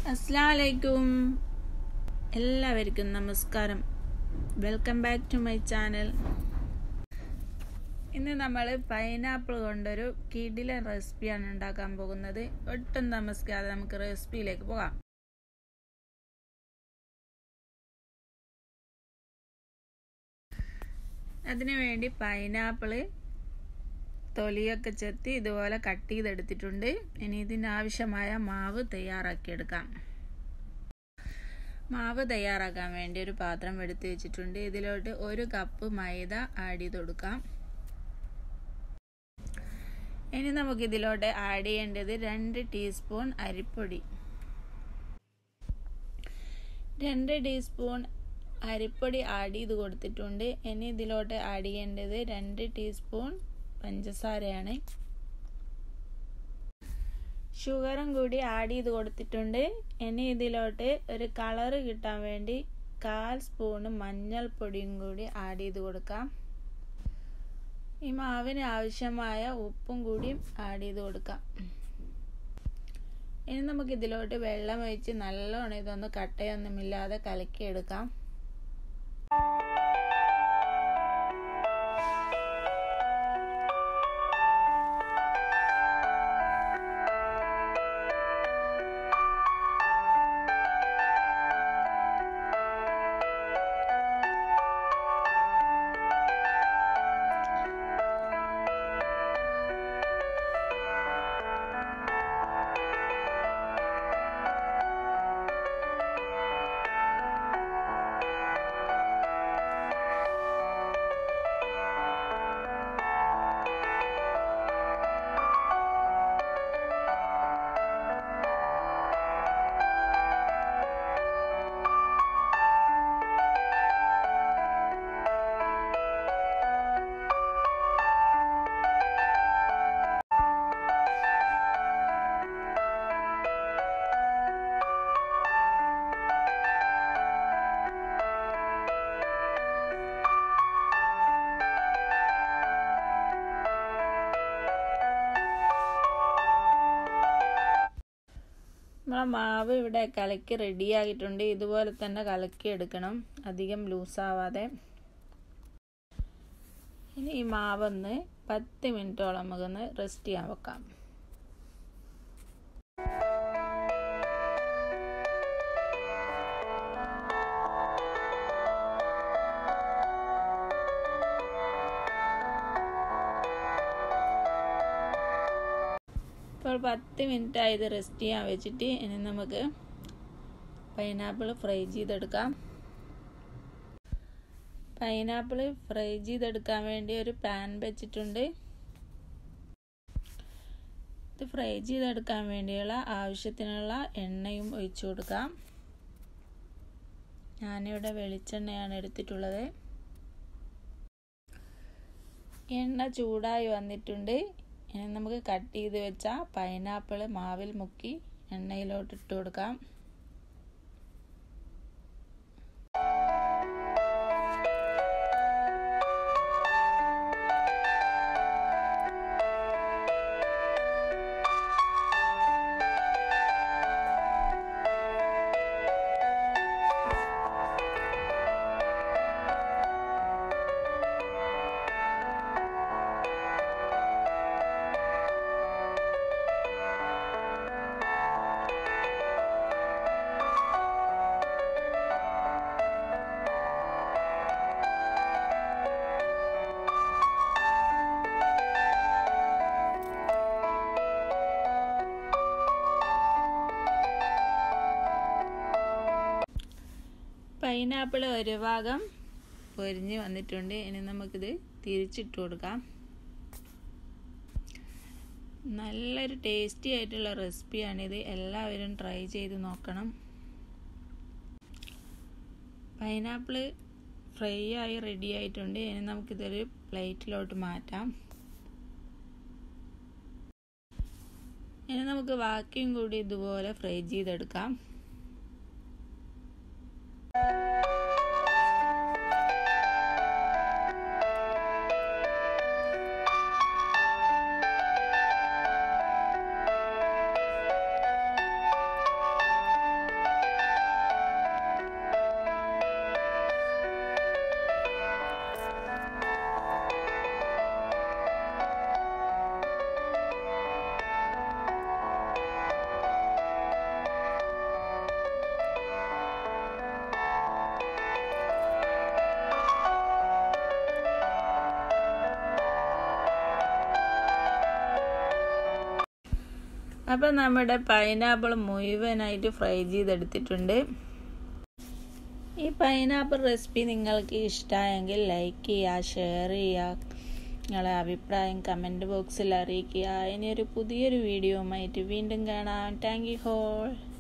അസ്ലാമലൈക്കും എല്ലാവർക്കും നമസ്കാരം welcome back to my channel ഇന്ന് നമ്മൾ പൈനാപ്പിൾ കൊണ്ടൊരു കിടിലൻ റെസിപ്പിയാണ് ഉണ്ടാക്കാൻ പോകുന്നത് ഒട്ടും താമസിക്കാതെ നമുക്ക് റെസിപ്പിയിലേക്ക് പോകാം അതിനു വേണ്ടി പൈനാപ്പിള് തൊലിയൊക്കെ ചെത്തി ഇതുപോലെ കട്ട് ചെയ്തെടുത്തിട്ടുണ്ട് ഇനി ഇതിനാവശ്യമായ മാവ് തയ്യാറാക്കിയെടുക്കാം മാവ് തയ്യാറാക്കാൻ വേണ്ടി ഒരു പാത്രം എടുത്ത് വെച്ചിട്ടുണ്ട് ഇതിലോട്ട് ഒരു കപ്പ് മൈദ ആഡ് ചെയ്ത് കൊടുക്കാം ഇനി നമുക്ക് ഇതിലോട്ട് ആഡ് ചെയ്യേണ്ടത് രണ്ട് ടീസ്പൂൺ അരിപ്പൊടി രണ്ട് ടീസ്പൂൺ അരിപ്പൊടി ആഡ് ചെയ്ത് കൊടുത്തിട്ടുണ്ട് ഇനി ഇതിലോട്ട് ആഡ് ചെയ്യേണ്ടത് രണ്ട് ടീസ്പൂൺ പഞ്ചസാരയാണ് ഷുഗറും കൂടി ആഡ് ചെയ്ത് കൊടുത്തിട്ടുണ്ട് ഇനി ഇതിലോട്ട് ഒരു കളറ് കിട്ടാൻ വേണ്ടി കാൽ സ്പൂണ് മഞ്ഞൾപ്പൊടിയും കൂടി ആഡ് ചെയ്ത് കൊടുക്കാം ഈ മാവിന് ആവശ്യമായ ഉപ്പും കൂടിയും ആഡ് ചെയ്ത് കൊടുക്കാം ഇനി നമുക്ക് ഇതിലോട്ട് വെള്ളം ഒഴിച്ച് നല്ലോണം ഇതൊന്ന് കട്ടയൊന്നുമില്ലാതെ കലക്കിയെടുക്കാം നമ്മളെ മാവ് ഇവിടെ കലക്കി റെഡിയായിട്ടുണ്ട് ഇതുപോലെ തന്നെ കലക്കി എടുക്കണം അധികം ലൂസാവാതെ ഇനി ഈ മാവൊന്ന് പത്ത് മിനിറ്റോളം നമുക്കൊന്ന് റെസ്റ്റ് ചെയ്യാൻ വെക്കാം ഇപ്പോൾ പത്ത് മിനിറ്റ് ആയത് റെസ്റ്റ് ചെയ്യാൻ വെച്ചിട്ട് ഇനി നമുക്ക് പൈനാപ്പിൾ ഫ്രൈ ചെയ്തെടുക്കാം പൈനാപ്പിൾ ഫ്രൈ ചെയ്തെടുക്കാൻ വേണ്ടി ഒരു പാൻ വെച്ചിട്ടുണ്ട് ഇത് ഫ്രൈ ചെയ്തെടുക്കാൻ വേണ്ടിയുള്ള ആവശ്യത്തിനുള്ള എണ്ണയും ഒഴിച്ചു കൊടുക്കാം ഞാനിവിടെ വെളിച്ചെണ്ണയാണ് എടുത്തിട്ടുള്ളത് എണ്ണ ചൂടായി വന്നിട്ടുണ്ട് ഇനി നമുക്ക് കട്ട് ചെയ്ത് വെച്ച പൈനാപ്പിൾ മാവിൽ മുക്കി എണ്ണയിലോട്ട് ഇട്ട് കൊടുക്കാം പൈനാപ്പിൾ ഒരു ഭാഗം പൊരിഞ്ഞ് വന്നിട്ടുണ്ട് ഇനി നമുക്കിത് തിരിച്ചിട്ട് കൊടുക്കാം നല്ലൊരു ടേസ്റ്റി ആയിട്ടുള്ള റെസിപ്പിയാണിത് എല്ലാവരും ട്രൈ ചെയ്ത് നോക്കണം പൈനാപ്പിൾ ഫ്രൈ ആയി റെഡി ആയിട്ടുണ്ട് ഇനി നമുക്കിതൊരു പ്ലേറ്റിലോട്ട് മാറ്റാം ഇനി നമുക്ക് ബാക്കിയും കൂടി ഇതുപോലെ ഫ്രൈ ചെയ്തെടുക്കാം അപ്പം നമ്മുടെ പൈനാപ്പിൾ മുഴുവനായിട്ട് ഫ്രൈ ചെയ്തെടുത്തിട്ടുണ്ട് ഈ പൈനാപ്പിൾ റെസിപ്പി നിങ്ങൾക്ക് ഇഷ്ടമായെങ്കിൽ ലൈക്ക് ചെയ്യുക ഷെയർ ചെയ്യുക നിങ്ങളെ അഭിപ്രായം കമൻറ്റ് ബോക്സിൽ അറിയിക്കുക ഇനി ഒരു പുതിയൊരു വീഡിയോയുമായിട്ട് വീണ്ടും കാണാം താങ്ക് യു ഹോൾ